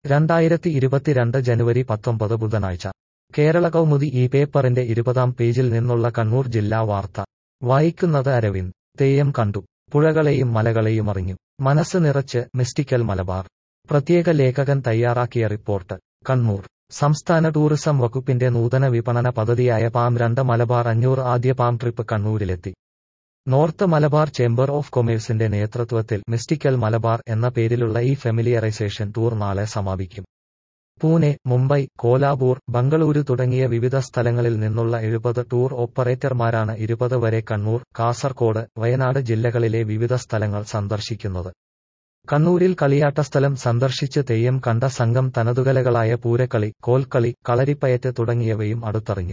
രണ്ടായിരത്തി ഇരുപത്തിരണ്ട് ജനുവരി പത്തൊമ്പത് ബുധനാഴ്ച കേരള കൗമുദി ഈ പേപ്പറിന്റെ ഇരുപതാം പേജിൽ നിന്നുള്ള കണ്ണൂർ ജില്ലാ വാർത്ത വായിക്കുന്നത് അരവിന്ദ് തെയ്യം കണ്ടു പുഴകളെയും മലകളെയും അറിഞ്ഞു മനസ്സ് നിറച്ച് മിസ്റ്റിക്കൽ മലബാർ പ്രത്യേക ലേഖകൻ തയ്യാറാക്കിയ റിപ്പോർട്ട് കണ്ണൂർ സംസ്ഥാന ടൂറിസം വകുപ്പിന്റെ നൂതന വിപണന പദ്ധതിയായ പാം രണ്ട് മലബാർ അഞ്ഞൂറ് ആദ്യ പാം ട്രിപ്പ് കണ്ണൂരിലെത്തി നോർത്ത് മലബാർ ചേംബർ ഓഫ് കൊമേഴ്സിന്റെ നേതൃത്വത്തിൽ മിസ്റ്റിക്കൽ മലബാർ എന്ന പേരിലുള്ള ഈ ഫെമിലിയറൈസേഷൻ ടൂർ നാളെ സമാപിക്കും പൂനെ മുംബൈ കോലാപൂർ ബംഗളൂരു തുടങ്ങിയ വിവിധ സ്ഥലങ്ങളിൽ നിന്നുള്ള എഴുപത് ടൂർ ഓപ്പറേറ്റർമാരാണ് ഇരുപത് വരെ കണ്ണൂർ കാസർകോട് വയനാട് ജില്ലകളിലെ വിവിധ സ്ഥലങ്ങൾ സന്ദർശിക്കുന്നത് കണ്ണൂരിൽ കളിയാട്ടസ്ഥലം സന്ദർശിച്ച് തെയ്യം കണ്ട സംഘം തനതുകലകളായ പൂരക്കളി കോൽക്കളി കളരിപ്പയറ്റ് തുടങ്ങിയവയും അടുത്തറിഞ്ഞു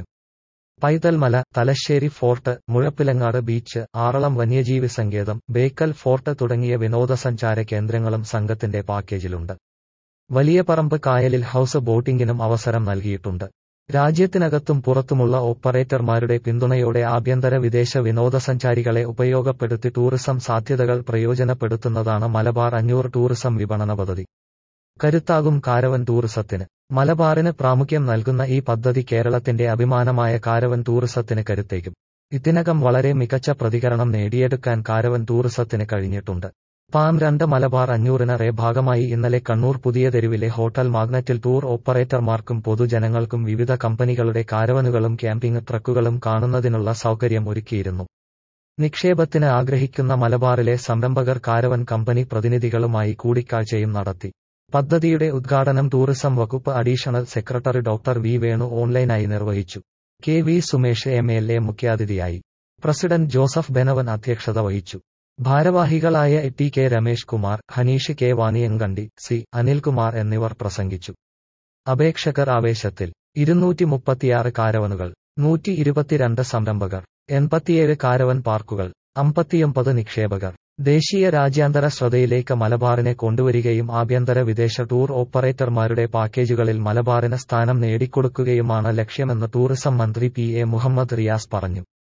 പൈതൽമല തലശ്ശേരി ഫോർട്ട് മുഴപ്പിലങ്ങാട് ബീച്ച് ആറളം വന്യജീവി സങ്കേതം ബേക്കൽ ഫോർട്ട് തുടങ്ങിയ വിനോദസഞ്ചാര കേന്ദ്രങ്ങളും സംഘത്തിന്റെ പാക്കേജിലുണ്ട് വലിയ പറമ്പ് കായലിൽ ഹൌസ് ബോട്ടിംഗിനും അവസരം നൽകിയിട്ടുണ്ട് രാജ്യത്തിനകത്തും പുറത്തുമുള്ള ഓപ്പറേറ്റർമാരുടെ പിന്തുണയോടെ ആഭ്യന്തര വിദേശ വിനോദസഞ്ചാരികളെ ഉപയോഗപ്പെടുത്തി ടൂറിസം സാധ്യതകൾ പ്രയോജനപ്പെടുത്തുന്നതാണ് മലബാർ അഞ്ഞൂറ് ടൂറിസം വിപണന പദ്ധതി കരുത്താകും കാരവൻ ടൂറിസത്തിന് മലബാറിന് പ്രാമുഖ്യം നൽകുന്ന ഈ പദ്ധതി കേരളത്തിന്റെ അഭിമാനമായ കാരവൻ ടൂറിസത്തിന് കരുത്തേക്കും ഇതിനകം വളരെ മികച്ച പ്രതികരണം നേടിയെടുക്കാൻ കാരവൻ ടൂറിസത്തിന് കഴിഞ്ഞിട്ടുണ്ട് പാം രണ്ട് മലബാർ അഞ്ഞൂറിനറെ ഭാഗമായി ഇന്നലെ കണ്ണൂർ പുതിയ തെരുവിലെ ഹോട്ടൽ മാഗ്നറ്റിൽ ടൂർ ഓപ്പറേറ്റർമാർക്കും പൊതുജനങ്ങൾക്കും വിവിധ കമ്പനികളുടെ കാരവനുകളും ക്യാമ്പിംഗ് ട്രക്കുകളും കാണുന്നതിനുള്ള സൗകര്യം ഒരുക്കിയിരുന്നു നിക്ഷേപത്തിന് ആഗ്രഹിക്കുന്ന മലബാറിലെ സംരംഭകർ കാരവൻ കമ്പനി പ്രതിനിധികളുമായി കൂടിക്കാഴ്ചയും നടത്തി പദ്ധതിയുടെ ഉദ്ഘാടനം ടൂറിസം വകുപ്പ് additional secretary doctor V Venu ഓൺലൈനായി നിർവഹിച്ചു K V Sumesh M L A മുഖ്യാതിഥിയായി പ്രസിഡന്റ് ജോസഫ് ബെനവൻ അധ്യക്ഷത വഹിച്ചു ഭാരവാഹികളായ T K Ramesh Kumar Haneesh K Vaniyankandy C Anilkumar എന്നിവർ പ്രസംഗിച്ചു അപേക്ഷകർ ആവേശത്തിൽ ഇരുന്നൂറ്റി മുപ്പത്തിയാറ് കാരവനുകൾ നൂറ്റി ഇരുപത്തിരണ്ട് സംരംഭകർ എൺപത്തിയേഴ് കാരവൻ പാർക്കുകൾ അമ്പത്തിയൊമ്പത് നിക്ഷേപകർ ദേശീയ രാജ്യാന്തര ശ്രദ്ധയിലേക്ക് മലബാറിനെ കൊണ്ടുവരികയും ആഭ്യന്തര വിദേശ ടൂർ ഓപ്പറേറ്റർമാരുടെ പാക്കേജുകളിൽ മലബാറിന് സ്ഥാനം നേടിക്കൊടുക്കുകയുമാണ് ലക്ഷ്യമെന്ന് ടൂറിസം മന്ത്രി പി എ മുഹമ്മദ് റിയാസ് പറഞ്ഞു